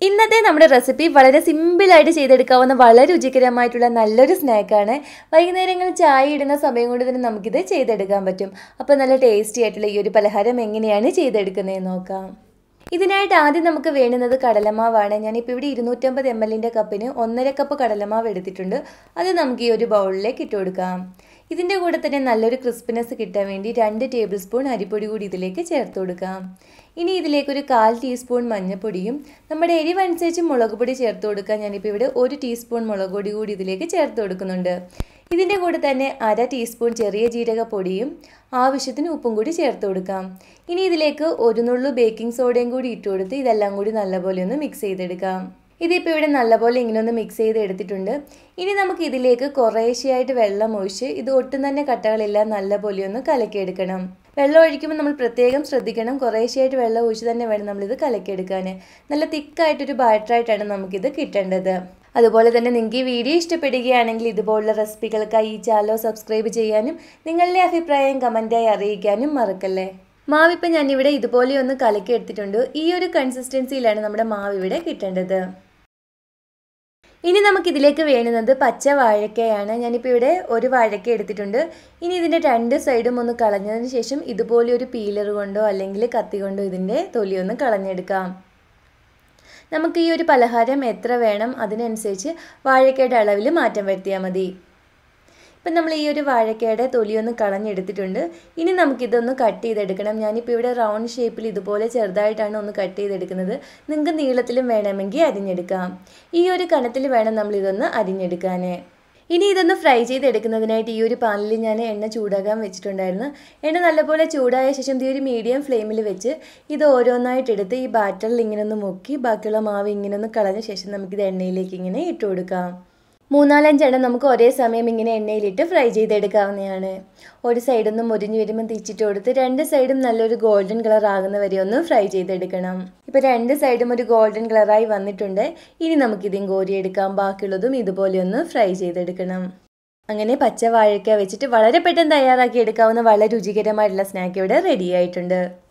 ഇന്നത്തെ നമ്മുടെ റെസിപ്പി വളരെ സിമ്പിളായിട്ട് ചെയ്തെടുക്കാവുന്ന വളരെ രുചികരമായിട്ടുള്ള നല്ലൊരു സ്നാക്കാണ് വൈകുന്നേരങ്ങളിൽ ചായ ഇടുന്ന സമയം കൊണ്ട് തന്നെ നമുക്കിത് ചെയ്തെടുക്കാൻ പറ്റും അപ്പോൾ നല്ല ടേസ്റ്റി ആയിട്ടുള്ള ഈ ഒരു പലഹാരം എങ്ങനെയാണ് ചെയ്തെടുക്കുന്നതെന്ന് നോക്കാം ഇതിനായിട്ട് ആദ്യം നമുക്ക് വേണ്ടുന്നത് കടലമാവാണ് ഞാനിപ്പോൾ ഇവിടെ ഇരുന്നൂറ്റമ്പത് എം എല്ലിൻ്റെ കപ്പിന് ഒന്നര കപ്പ് കടലമാവ് എടുത്തിട്ടുണ്ട് അത് നമുക്ക് ഈ ഒരു ബൗളിലേക്ക് ഇട്ട് കൊടുക്കാം ഇതിൻ്റെ കൂടെ തന്നെ നല്ലൊരു ക്രിസ്പിനെസ് കിട്ടാൻ വേണ്ടി രണ്ട് ടേബിൾ സ്പൂൺ അരിപ്പൊടി കൂടി ഇതിലേക്ക് ചേർത്ത് കൊടുക്കാം ഇനി ഇതിലേക്ക് ഒരു കാൽ ടീസ്പൂൺ മഞ്ഞൾപ്പൊടിയും നമ്മുടെ എരിവനുസരിച്ച് മുളക് പൊടി ചേർത്ത് കൊടുക്കാം ഞാനിപ്പോൾ ഇവിടെ ഒരു ടീസ്പൂൺ മുളക് പൊടി കൂടി ഇതിലേക്ക് ചേർത്ത് കൊടുക്കുന്നുണ്ട് ഇതിൻ്റെ കൂടെ തന്നെ അര ടീസ്പൂൺ ചെറിയ ജീരക പൊടിയും ആവശ്യത്തിന് ഉപ്പും കൂടി ചേർത്ത് കൊടുക്കാം ഇനി ഇതിലേക്ക് ഒരു നുള്ളു ബേക്കിംഗ് സോഡയും കൂടി ഇട്ട് കൊടുത്ത് ഇതെല്ലാം കൂടി നല്ലപോലെ ഒന്ന് മിക്സ് ചെയ്തെടുക്കാം ഇതിപ്പോൾ ഇവിടെ നല്ലപോലെ ഇങ്ങനെ ഒന്ന് മിക്സ് ചെയ്ത് എടുത്തിട്ടുണ്ട് ഇനി നമുക്ക് ഇതിലേക്ക് കുറേശ്ശെയായിട്ട് വെള്ളം ഒഴിച്ച് ഇത് ഒട്ടും തന്നെ കട്ടകളില്ല നല്ലപോലെ ഒന്ന് കലക്കിയെടുക്കണം വെള്ളം ഒഴിക്കുമ്പോൾ നമ്മൾ പ്രത്യേകം ശ്രദ്ധിക്കണം കുറേശ്ശെയായിട്ട് വെള്ളം ഒഴിച്ച് തന്നെ വേണം നമ്മളിത് കലക്കിയെടുക്കാൻ നല്ല തിക്കായിട്ടൊരു ബാറ്ററായിട്ടാണ് നമുക്കിത് കിട്ടേണ്ടത് അതുപോലെ തന്നെ നിങ്ങൾക്ക് ഈ വീഡിയോ ഇഷ്ടപ്പെടുകയാണെങ്കിൽ ഇതുപോലുള്ള റെസിപ്പികൾക്കായി ഈ ചാനൽ സബ്സ്ക്രൈബ് ചെയ്യാനും നിങ്ങളുടെ അഭിപ്രായം കമൻറ്റായി അറിയിക്കാനും മറക്കല്ലേ മാവിപ്പം ഞാനിവിടെ ഇതുപോലെ ഒന്ന് കലക്കി എടുത്തിട്ടുണ്ട് ഈ ഒരു കൺസിസ്റ്റൻസിയിലാണ് നമ്മുടെ മാവ് ഇവിടെ കിട്ടേണ്ടത് ഇനി നമുക്കിതിലേക്ക് വേണ്ടുന്നത് പച്ച വാഴക്കയാണ് ഞാനിപ്പോൾ ഇവിടെ ഒരു വാഴക്ക എടുത്തിട്ടുണ്ട് ഇനി ഇതിൻ്റെ രണ്ട് സൈഡും ഒന്ന് കളഞ്ഞതിന് ശേഷം ഇതുപോലെ ഒരു പീലർ കൊണ്ടോ അല്ലെങ്കിൽ കത്തി കൊണ്ടോ ഇതിൻ്റെ തൊലി ഒന്ന് കളഞ്ഞെടുക്കാം നമുക്ക് ഈ ഒരു പലഹാരം എത്ര വേണം അതിനനുസരിച്ച് വാഴക്കയുടെ അളവിൽ മാറ്റം വരുത്തിയാൽ മതി ഇപ്പം നമ്മൾ ഈ ഒരു വാഴക്കയുടെ തൊലിയൊന്ന് കളഞ്ഞെടുത്തിട്ടുണ്ട് ഇനി നമുക്കിതൊന്ന് കട്ട് ചെയ്തെടുക്കണം ഞാനിപ്പോൾ ഇവിടെ റൗണ്ട് ഷേപ്പിൽ ഇതുപോലെ ചെറുതായിട്ടാണ് ഒന്ന് കട്ട് ചെയ്തെടുക്കുന്നത് നിങ്ങൾക്ക് നീളത്തിലും വേണമെങ്കിൽ അരിഞ്ഞെടുക്കാം ഈ ഒരു കനത്തിൽ വേണം നമ്മളിതൊന്ന് അരിഞ്ഞെടുക്കാൻ ഇനി ഇതൊന്ന് ഫ്രൈ ചെയ്തെടുക്കുന്നതിനായിട്ട് ഈ ഒരു പാനിൽ ഞാൻ എണ്ണ ചൂടാക്കാൻ വെച്ചിട്ടുണ്ടായിരുന്നു എണ്ണ നല്ലപോലെ ചൂടായ ശേഷം ഈ ഒരു മീഡിയം ഫ്ലെയിമിൽ വെച്ച് ഇത് ഓരോന്നായിട്ട് എടുത്ത് ഈ ബാറ്ററിൽ ഇങ്ങനെ ഒന്ന് മുക്കി ബാക്കിയുള്ള മാവ് ഇങ്ങനെ ഒന്ന് കളഞ്ഞ ശേഷം നമുക്കിത് എണ്ണയിലേക്ക് ഇങ്ങനെ ഇട്ട് കൊടുക്കാം മൂന്നാലഞ്ചെണ്ണം നമുക്ക് ഒരേ സമയം ഇങ്ങനെ എണ്ണയിലിട്ട് ഫ്രൈ ചെയ്തെടുക്കാവുന്നതാണ് ഒരു സൈഡൊന്ന് മുരിഞ്ഞ് വരുമ്പോൾ തിരിച്ചിട്ട് കൊടുത്ത് രണ്ട് സൈഡും നല്ലൊരു ഗോൾഡൻ കളർ ആകുന്ന വരെ ഒന്ന് ഫ്രൈ ചെയ്തെടുക്കണം ഇപ്പോൾ രണ്ട് സൈഡും ഒരു ഗോൾഡൻ കളറായി വന്നിട്ടുണ്ട് ഇനി നമുക്കിതും കോരിയെടുക്കാം ബാക്കിയുള്ളതും ഇതുപോലെ ഒന്ന് ഫ്രൈ ചെയ്തെടുക്കണം അങ്ങനെ പച്ച വാഴയ്ക്ക വെച്ചിട്ട് വളരെ പെട്ടെന്ന് തയ്യാറാക്കി എടുക്കാവുന്ന വളരെ രുചികരമായിട്ടുള്ള സ്നാക്ക് ഇവിടെ റെഡി ആയിട്ടുണ്ട്